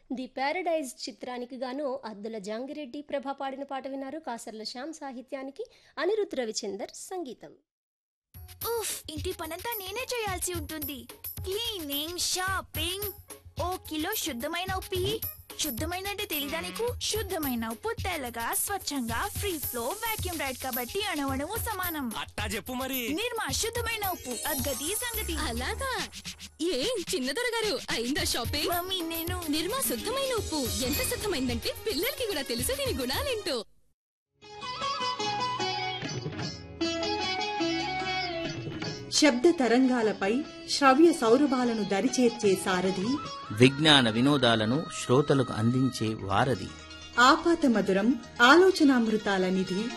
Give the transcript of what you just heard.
the Paradise చిత్రానికి గాను అద్దుల జాంగిరెడ్డి ప్రభ పాడిన పాట విన్నారు కాసర్ల శ్యామ్ సాహిత్యానికి అనిరుద్ రవిచందర్ సంగీతం ఉఫ్ ఇంటి పనంతా నేనే చేయాల్సి ఉంటుంది క్లీనింగ్ షాపింగ్ ఓ కిలో శుద్ధమైన ఉప్పి శుద్ధమైన అంటే తెలీదా నీకు శుద్ధమైన ఉప్పు తెల్లగా స్వచ్ఛంగా ఫ్రీ ఫ్లో వాక్యూమ్ రైడ్ కాబట్టి అణవణము సమానం అట్టా చెప్పు మరి నిర్మా శుద్ధమైన ఉప్పు అద్గతి సంగతి అలాగా ఏం చిన్నదొర గారు అయిందా షాపింగ్ మమ్మీ నేను నిర్మా శుద్ధమైన ఉప్పు ఎంత శుద్ధమైందంటే పిల్లలకి కూడా తెలుసు దీని గుణాలేంటో శబ్ద తరంగాలపై శ్రవ్య సౌరభాలను దరిచేర్చే సారథి విజ్ఞాన వినోదాలను శ్రోతలకు అందించే వారధి ఆపాత మధురం ఆలోచనామృతాల నిధి